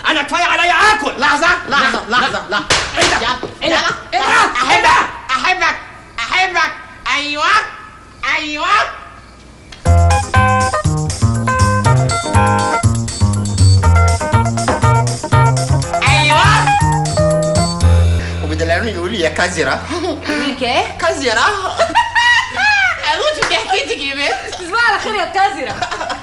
انا كفايه عليا اكل لحظة لحظة لحظة لحظة ايه ده؟ يلا ايه ده؟ يلا ايه ده؟ احبك ايه ده؟ احبك احبك ايوه ايوه ايوه وبدلعوني يقول لي يا كزرة ليك ايه؟ كزرة اموت في ضحكتك يا بنت تصبح على خير يا كازرة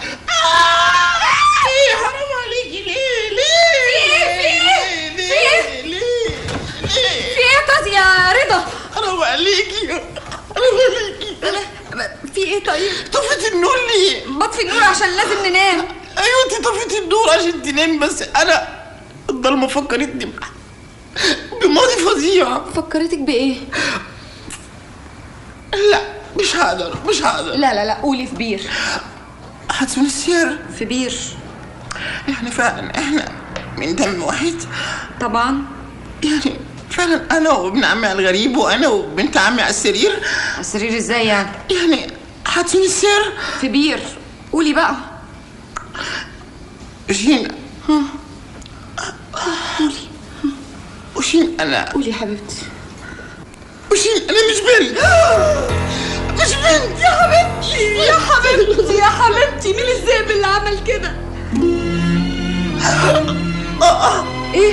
ايه حرام عليكي ليه ليه في ايه؟ في ايه؟ ليه ليه ليه في ايه يا كازي يا رضا؟ حرام عليكي حرام عليكي في ايه طيب؟ طفت النور ليه بطفي النور عشان لازم ننام ايوه انت طفيتي النور عشان تنام بس انا الضلمه فكرتني ب- بماضي فظيع فكرتك بايه؟ لا مش هقدر مش هقدر لا لا لا قولي في بير هتسون السير في بير احنا فعلا احنا من دم واحد طبعا يعني فعلا انا وابن عمي الغريب وانا وبنت عمي على السرير على السرير ازاي يعني؟ يعني هتسون السير في بير قولي بقى وشين وشين انا قولي يا حبيبتي وشين انا مش بنت مش بنت يا حبيبتي يا حبيبتي يا حبيبتي مين الذئب اللي عمل كده؟ ايه؟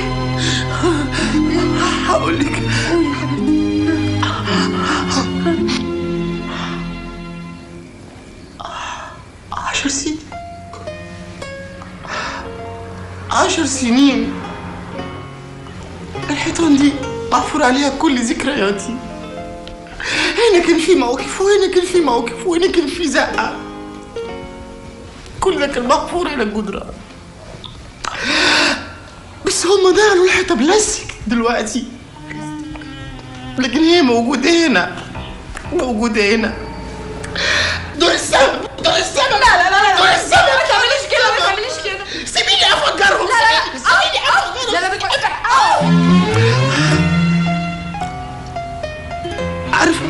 هقول لك قولي يا حبيبتي عشر سنين عشر سنين الحيطان دي محفور عليها كل ذكرياتي هنا كان في موقف وهنا كان في موقف وهنا كان في زقة كل ده كان محفور على الجدران بس هما دهنوا الحيطة بلاستيك دلوقتي لكن هي موجودة هنا موجودة هنا دول السبب دول السبب لا لا لا لا دول لا السبب ما تعمليش كده ما تعمليش كده سيبيني افكرهم لا لا سيبيني افكرهم لا لا بك- أو. عارفة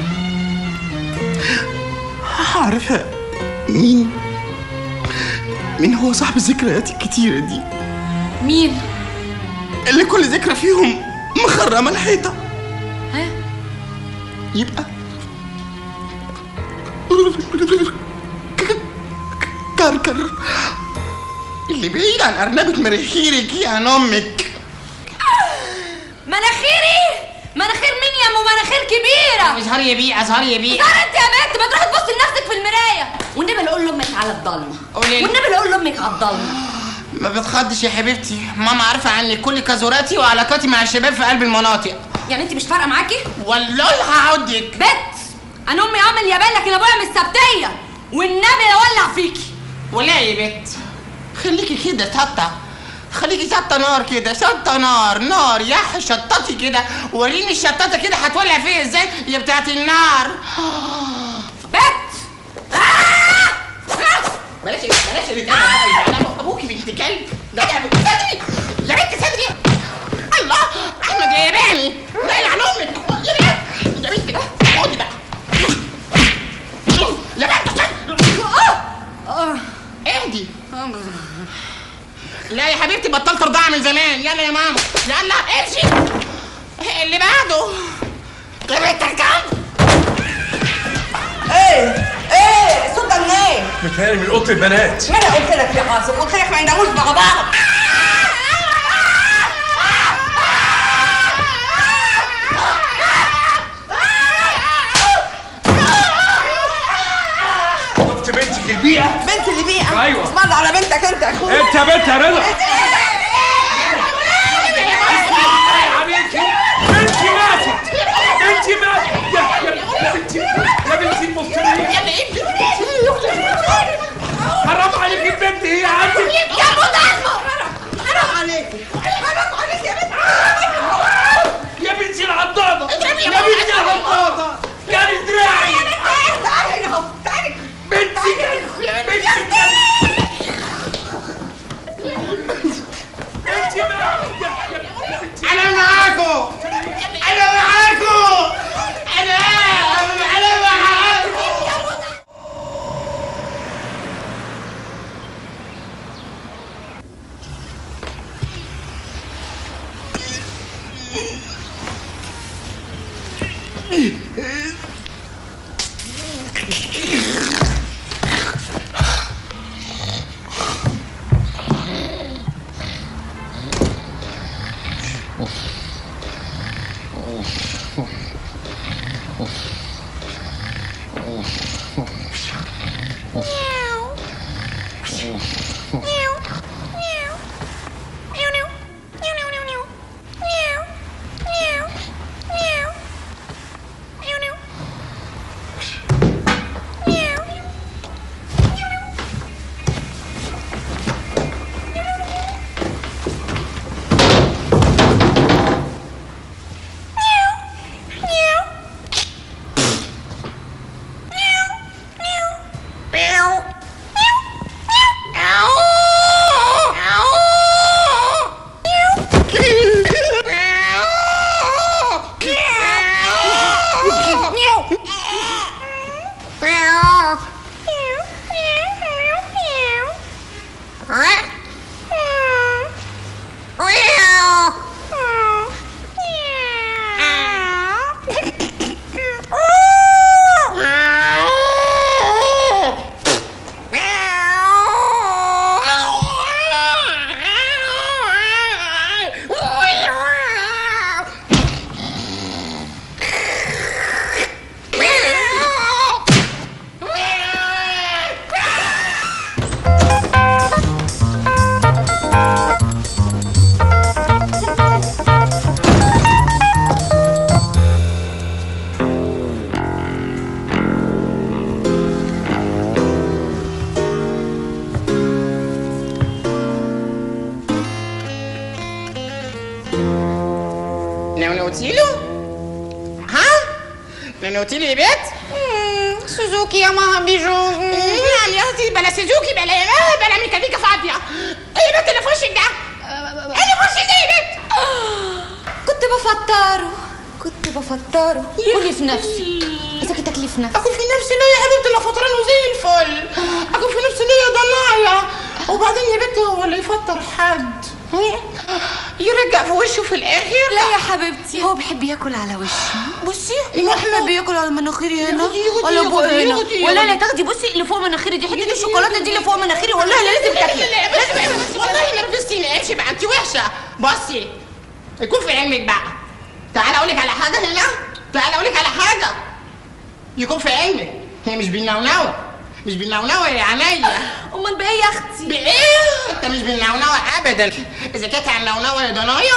عارفة مين مين هو صاحب الذكريات الكتيرة دي مين؟ اللي كل ذكرى فيهم مخرمة الحيطة ها؟ يبقى كركر اللي بعيد عن أرنبة مريخيرك يا أمك مناخيري مناخير مين يا ام مناخير كبيره اظهري يا بيه اظهري يا بيه صار انت يا بنت ما تروحي تبصي لنفسك في المرايه والنبي اللي اقول لامك على الضلمه قولي لي. والنبي اللي اقول لامك على الضلمه ما بتخضش يا حبيبتي ماما عارفة عني كل كزوراتي وعلاقاتي مع الشباب في قلب المناطق يعني انت مش فارقه معاكي والله هعدك بنت انا امي اه من اليابان لكن ابويا من السبتيه والنبي لولع فيكي ولا يا بت خليكي كده شطة خليكي شطة نار كده شطة نار نار يا شطتي كده وريني الشطة كده هتولع فيها ازاي يا بتاعت النار بنت بلاش بلاش اللي انا ابوكي بنت كلب ده يا بنت صدري يا بنت صدري الله احمد يا ياباني لا يلعن امك يا بنت يا بنت خدي بقى يا بنت اهدي لا يا حبيبتي بطلت رضاعة من زمان يلا يا ماما يلا امشي اللي بعده يا بنت الكلب ايه ايه صوت ده منين؟ متهيألي من اوضه البنات ما انا قلت لك يا قاسم قلت لك ما يناموش مع بعض شفت بنتك البيئه بنت اللي بيئة أيوة. اسم الله على بنتك انت يا اخويا انت يا بنت يا رضا يا حبيبتي بنتي ماتت بنتي ماتت يا يا بنتي يا بنتي المصرية حرام عليك البنت هي عندك يا ابو ضلمه نونوتي له؟ ها؟ نونوتي لي بيت؟ سوزوكي يا ماما بيجو نعم يا اختي بلا سوزوكي بلا آه، بلا ميكانيكا فاضية ايه البيت اللي في وشك ده؟ ايه اللي في وشك ده يا بيت؟ كنت بفطره كنت بفطره كلي في نفسي اذا كنت تاكلي في نفسي اكل في نفسي ليه يا حبيبتي انا فطرانه زي الفل اكل في نفسي ليه يا ضنايا وبعدين يا بنتي هو اللي يفطر حد يرجع في وشه في الاخر لا يا حبيبتي هو بيحب ياكل على وشي بصي واحمد بياكل على مناخيري هنا ياخدي- ياخدي- ولا بقى ياخدي- هنا ياخدي- ولا لا ياخدي. تاخدي بصي اللي فوق مناخيري دي حته الشوكولاته دي اللي فوق مناخيري والله لا لازم تاكلي لا لا بس بس والله نرفزتيني امشي بقى انت وحشه بصي يكون في علمك بقى تعالى اقول لك على حاجه هنا تعالى اقول لك على حاجه يكون في علمك هي مش بالنونوه مش بالنونوه يا عينيا امال بايه يا اختي بايه انت مش بالنونوه ابدا اذا كانت على النونوه يا ضنايا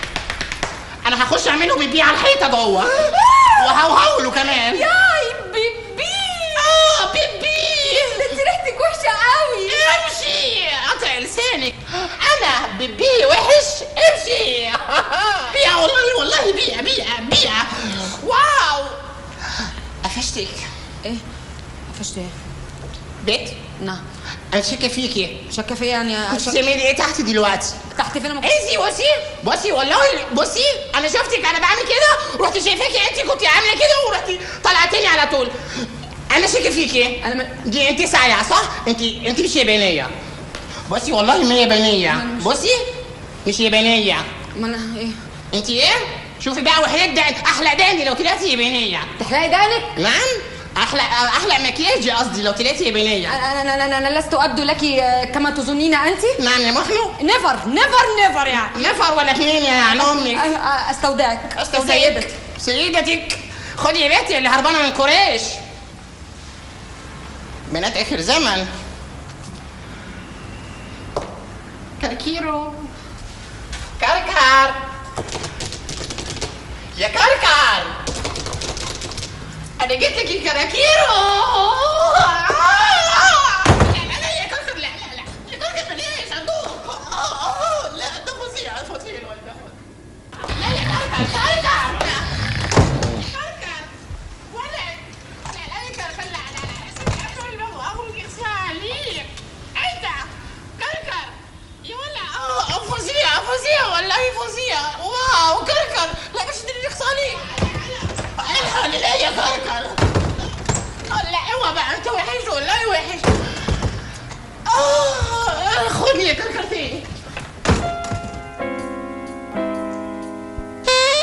انا هخش اعمله بيبي على الحيطه جوه وهوهو له كمان ياي بيبي اه بيبي انت ريحتك وحشه قوي امشي قطع لسانك انا ببي وحش امشي بيع والله والله بيع بيع بيع واو قفشتك ايه قفشت ايه بيت نعم انا شاكه فيكي شاكه فيا يعني كنت بتعملي ايه تحت دلوقتي تحت فين ما انسي بصي بصي والله بصي انا شفتك انا بعمل كده رحت شايفاكي انت كنت عامله كده ورحتي طلعتني على طول انا شاكه فيكي انا م- دي انت سايعه صح انت انت مش يابانيه بصي والله ما يابانيه بصي مش يابانيه ما انا ايه انت ايه شوفي بقى وحياة ده احلى داني لو طلعتي يابانيه تحلقي دقنك نعم احلى احلى مكياج قصدي لو طلعتي يابانيه انا انا انا, أنا لست ابدو لك آه، كما تظنين انت نعم يا محلو نيفر نيفر نيفر يعني نفر ولا اتنين يا عن امك أ- أ- استودعك سيدتك سيدتك خدي يا بنتي اللي هربانه من قريش بنات اخر زمن كركيرو كركر يا كركر انا جيت لك الكراكيرو لا لا لا يا كركر لا لا لا يا كركر بلاش عندهم لا ده فظيع فظيع الولد ده لا يا كركر كركر كركر ولد لا لا يا كركر لا لا لا سيبني افتح الباب واخرج يغسل عليك انت كركر يا ولا اه فظيع فظيع والله فظيع واو كركر لا مش تدري يغسلي الحق لا يا كركر لا اوعى بقى انت وحش والله وحش اه خدني يا كركر تاني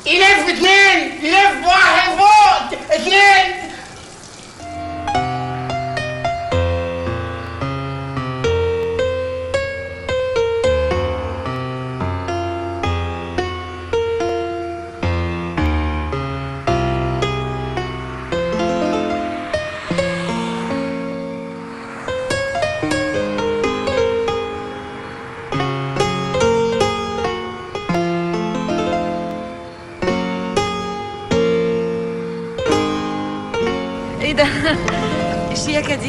يلف اتنين يلف واحد فوق اتنين ايه ده الشياكة دي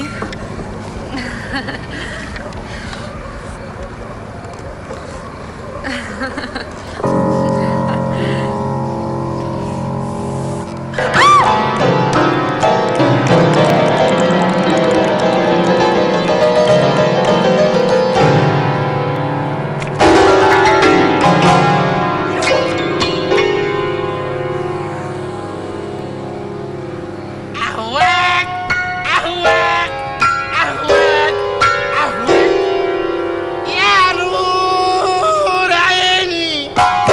أهواك أهواك أهواك أهواك يا نور عيني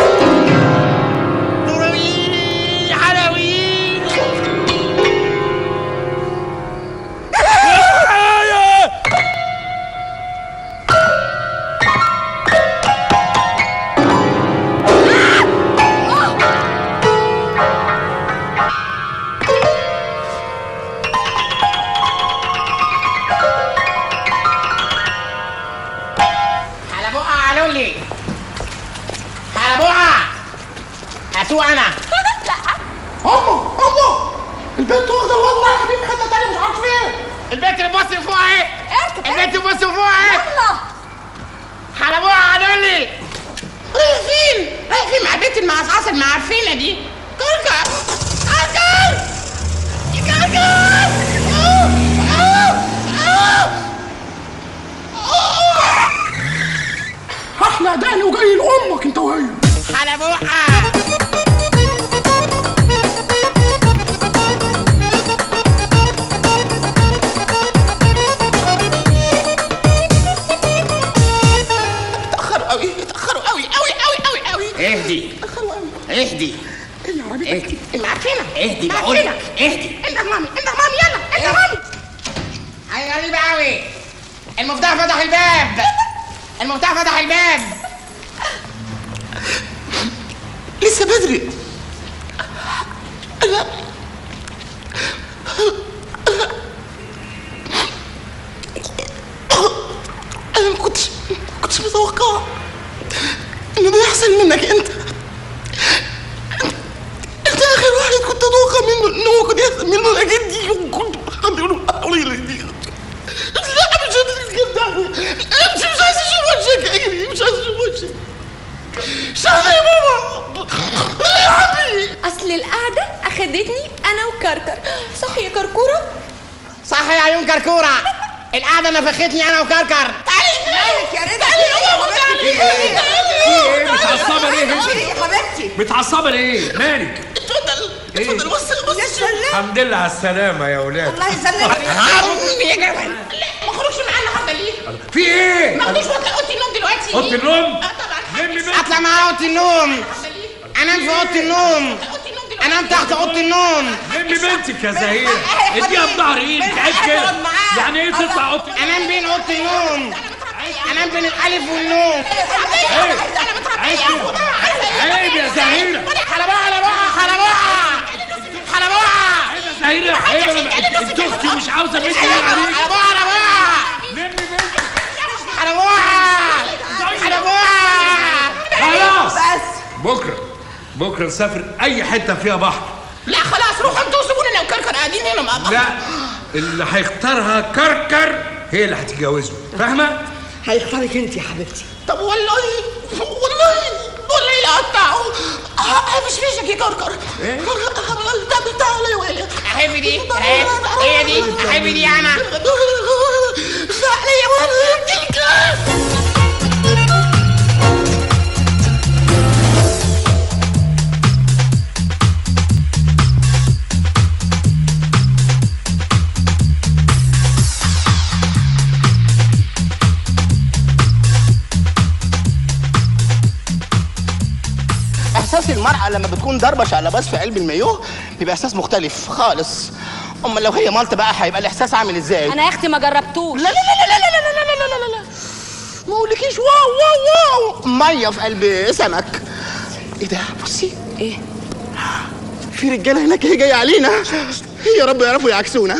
نوروي علوي على بقى قالوا لي على بقى هاتوه انا لا امه امه البنت واخده الواد رايح حبيب حته تانية مش عارف فين البنت اللي بص فوق اهي اركب البنت اللي بص فوق اهي يلا على بقى قالوا لي رايحين رايحين مع البنت المعصعصه المعفنه دي كركر كركر كركر أوه، أوه، أوه. احلى دقني وجاي لامك انت وهي على بقى اتأخروا قوي اتأخروا قوي قوي قوي قوي قوي اهدي اتأخروا قوي اهدي ايه يا عربيتك اهدي. المعفنة اهدي المعفنة. بقول لك اهدي انت مامي انت مامي يلا انت مامي حاجة غريبة قوي المفتاح فتح الباب المفتاح فتح الباب لسه بدري انا انا ما كنتش ما كنتش متوقع ان ده يحصل منك انت انت اخر واحد كنت اتوقع منه انه ممكن يحصل منه الحاجات دي وكنت هعمله قليلة دي لا مش قادر اتجدع مش مش عايز اشوف وشك اجري مش عايز اشوف وشك مش عايز يا ماما يا حبيبي اصل القعدة اخدتني انا وكركر صح يا كركورة صح يا عيون كركورة القعدة نفختني انا وكركر تعالي مالك يا رضا تعالي يا ماما تعالي ايه متعصبه ليه انت تعالي يا حبيبتي متعصبه ليه مالك اتفضل إيه؟ اتفضل بص بص يا سلام الحمد لله على السلامه يا اولاد الله يسلمك عمي يا جمال لا ما خرجش معانا النهارده ليه؟ في ايه ما خدوش وطلع اوضه النوم دلوقتي اوضه النوم اه طبعا لمي بنت اطلع معاه اوضه النوم انام في اوضه النوم اوضه النوم دلوقتي انام تحت اوضه النوم لمي بنتك يا زهير اديها بظهر ايدك عيب كده يعني ايه تطلع اوضه انام بين اوضه النوم انام بين الالف والنوم ايه عيب كده عيب يا زهيره على بقى على بقى على بقى على بقى عيب يا زهيره عيب انا انت اختي مش عاوزه بنتي على عليك بقى على بقى لمي بنتك على بقى على بقى خلاص بس بكره بكره نسافر اي حته فيها بحر لا خلاص روحوا انتوا سيبونا انا وكركر قاعدين هنا مع بعض لا اللي هيختارها كركر هي اللي هتتجوزه فاهمه هيختارك انت يا حبيبتي طب والله والله والله لا اقطعه مش فيشك يا كركر إيه؟ طب تعالى يا ولد احب دي اهي هي دي احب دي انا تعالى يا ولد احساس الموت المرأة لما بتكون ضربة شقلباز في قلب المايوه بيبقى إحساس مختلف خالص أما لو هي مالت بقى هيبقى الإحساس عامل إزاي؟ انا يا اختي ما جربتوش لا لا لا لا لا لا لا لا لا لا لا ما اقولكيش واو واو واو ميه في قلب سمك ايه ده بصي ايه في رجاله هناك هي جايه علينا يا رب يعرفوا يعكسونا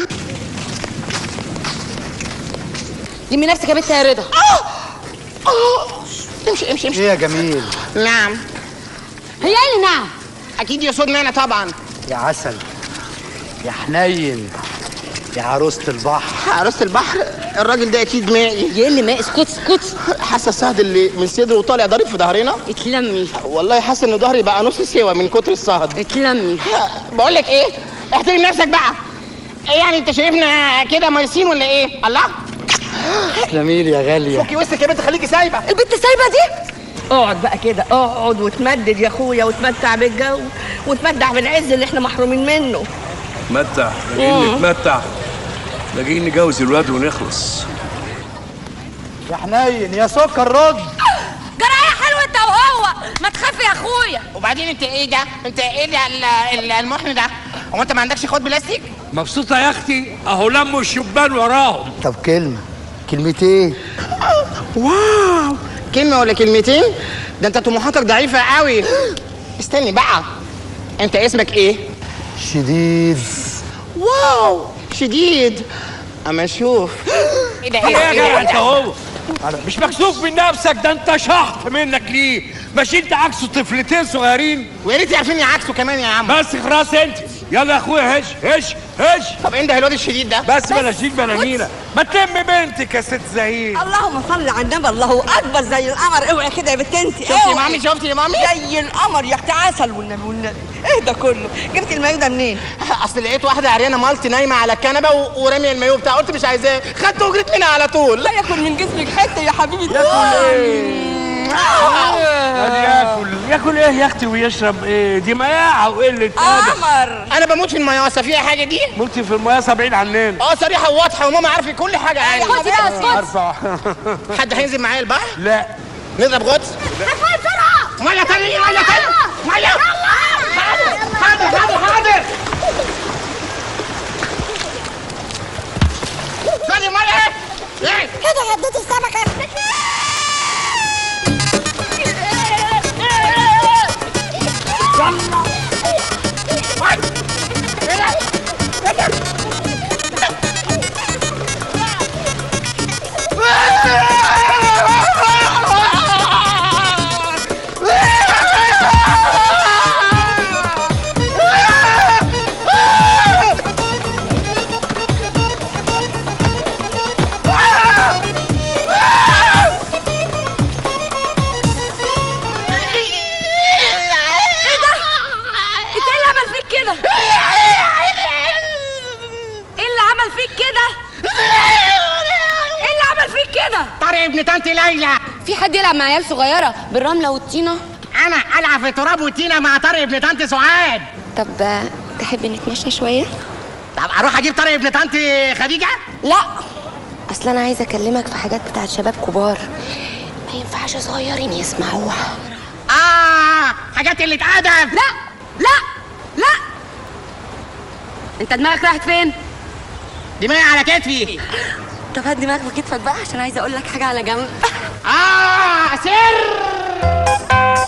لمي نفسك يا بنت يا رضا اه امشي امشي امشي ايه يا جميل نعم هي اللي نعم اكيد يقصدني انا طبعا يا عسل يا حنين يا عروسة البحر عروسة البحر الراجل ده اكيد مائي يا اللي ما اسكت اسكت حاسه الصهد اللي من صدره وطالع ضارب في ظهرنا اتلمي والله حاسه ان ظهري بقى نص سوا من كتر الصهد اتلمي بقول لك ايه احترم نفسك بقى ايه يعني انت شايفنا كده ميسين ولا ايه الله جميل يا غالية فكي وسطك يا بنت خليكي سايبه البنت سايبه دي اقعد بقى كده اقعد وتمدد يا اخويا وتمتع بالجو وتمتع بالعز اللي احنا محرومين منه متع جايين نتمتع لا جايين نجوز الواد ونخلص يا حنين يا سكر رد جرايه حلوه انت وهو ما تخافي يا اخويا وبعدين انت ايه ده انت ايه ده ال- ال- المحن ده هو انت ما عندكش خد بلاستيك مبسوطة يا أختي أهو لموا الشبان وراهم طب كلمة كلمتين واو كلمه ولا كلمتين ده انت طموحاتك ضعيفه قوي استني بقى انت اسمك ايه شديد واو شديد اما اشوف ايه ده إيه يا ايه جدع أنت ده هو مش مكسوف من نفسك ده أنت شحط منك ليه مش أنت عكسه طفلتين صغيرين ويا ريت يعرفين عكسه كمان يا عم بس خلاص أنت يلا يا أخويا هش هش هش طب انت الواد الشديد ده بس بلاش شيك بلامينا ما تلم بنتك يا ست زهير اللهم صل على النبي الله اكبر زي القمر اوعي كده يا بنت انت شفتي يا مامي شفتي يا مامي زي القمر يا اختي عسل والنبي والنبي ايه ده كله جبت المايو ده منين اصل لقيت واحده عريانه مالتي نايمه على الكنبه و- وراميه المايو بتاعها قلت مش عايزاه خدت وجريت منها على طول لا ياكل من جسمك حته يا حبيبي ادي ياكل ياكل ايه يا اختي ويشرب ايه دي مياعه وقله ادب قمر انا بموت في المياسه فيها حاجه دي ممكن في المياه 70 عننا اه صريحه وواضحه وماما عارفه كل حاجه يعني اسكت بقى اسكت ارفع حد هينزل معايا البحر لا نضرب غطس ميه تانية ميه تانية ميه حاضر حاضر حاضر حاضر ثانية ميه ايه كده هديت السمكه انت ايه اللي عمل فيك كده ايه اللي عمل فيك كده ايه اللي عمل فيك كده طارق ابن طنط ليلى في حد يلعب مع عيال صغيره بالرمله والطينه انا العب في تراب وتينا مع طارق ابن طنط سعاد طب آه، تحب نتمشى شويه طب اروح اجيب طارق ابن طنط خديجه لا اصل انا عايزه اكلمك في حاجات بتاعت شباب كبار ما ينفعش صغيرين يسمعوها اه حاجات اللي ادب لا لا لا انت دماغك راحت فين دماغي على كتفي طب هات دماغك في كتفك بقى عشان عايزه اقول لك حاجه على جنب اه سر